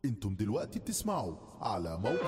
انتم دلوقتي بتسمعوا على موقع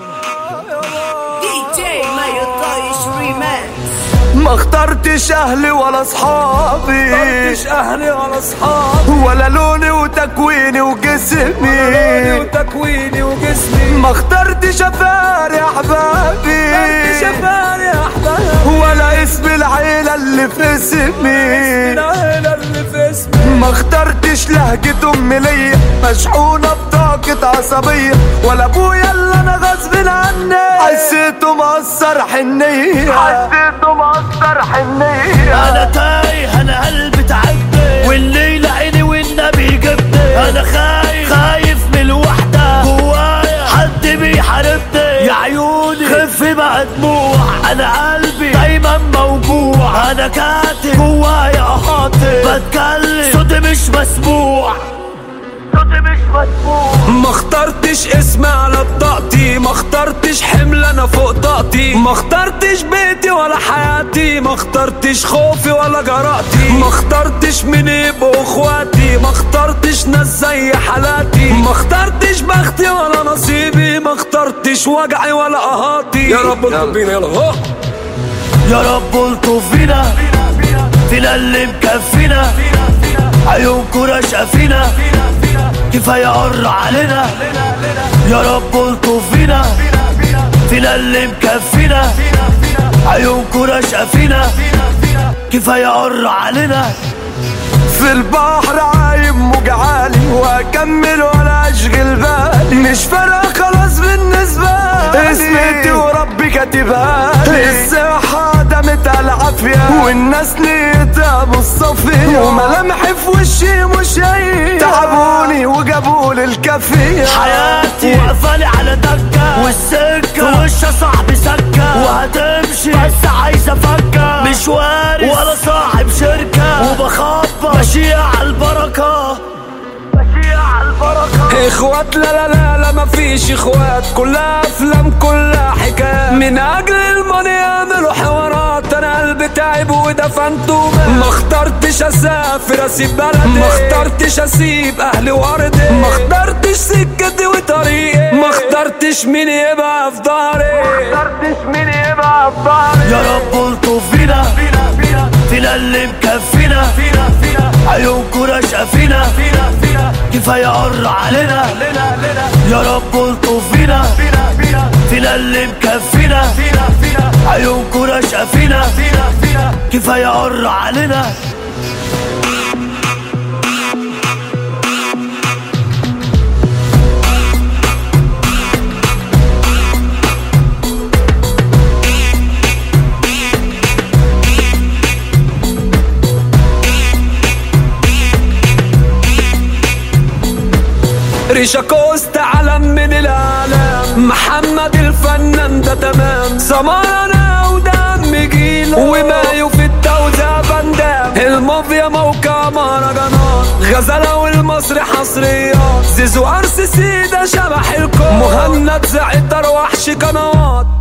دي جي ما يطيش ريماكس ما اخترتش اهلي ولا اصحابي مش اهلي ولا اصحابي ولا لوني وتكويني وجسمي وتكويني وجسمي ما اخترتش افاري احبابي شفار يا احبابي ولا اسم العيلة اللي في اسمي العيلة اللي في اسمي ما اخترتش لهجة امي ليا مشحونة بطاقة عصبية ولا ابويا اللي انا غصب عني حسيته مقصر حنية حسيته مقصر حنية انا تايه انا قلبي تعبني والليل عيني والنبي جبني انا خايف خايف من الوحدة جوايا حد بيحاربني يا عيوني خف مع دموع انا قلبي دايما موجوع انا كاتب جوايا احاطب بتكلم صوتي مش مسموع صوتي مش مسموع ما اخترتش اسمي على بطاقتي ما اخترتش حمل انا فوق طاقتي ما اخترتش بيتي ولا حياتي ما اخترتش خوفي ولا جرأتي ما اخترتش مين يبقوا اخواتي ما اخترتش ناس زي حالاتي ما اخترتش بختي ولا نصيبي ما اخترتش وجعي ولا قهاتي يا رب الطب بينا يلا هو. يا رب الطف فينا فينا اللي مكفينا عيونكوا راشقة فينا كفاية قر علينا يا رب الطف فينا فينا اللي مكفينا عيونكوا راشقة فينا كفاية قر علينا في البحر عايم موج عالي واكمل ولا اشغل بالي مش فارقه خلاص بالنسبه لي اسمتي وربي كاتبها لي الصحه دامت العافيه والناس نيتها بالصفيه وملامحي في وشي مش هي تعبوني وجابوا لي الكافيه حياتي وقفالي على دكة والسكة في وشها صاحبي سكة وهتمشي بس عايزة فكة مش وارث ولا صاحب شركة وبخبط ماشية على البركة ماشية على البركة اخوات لا لا لا لا مفيش اخوات كلها افلام كلها حكايات من اجل الماني يعملوا حوارات انا قلبي تعب ودفنته ما اخترتش اسافر اسيب بلدي ما اخترتش اسيب اهلي وارضي ما اخترتش سكتي وطريقي ما اخترتش مين يبقى في داري ما اخترتش مين يبقى في داري يا رب الطف فينا فينا اللي مكفينا عيونكوا راشقة فينا كفاية قر علينا يا رب الطف فينا فينا اللي مكفينا عيونكوا راشقة فينا كفاية قر علينا ريشا كوست علم من العالم محمد الفنان ده تمام سمار انا ودم جيل ومايو في التوزيع بندام المافيا موقع مهرجانات غزالة والمصري حصريات زيزو ار سي سي ده شبح الكون مهند زعتر وحش قنوات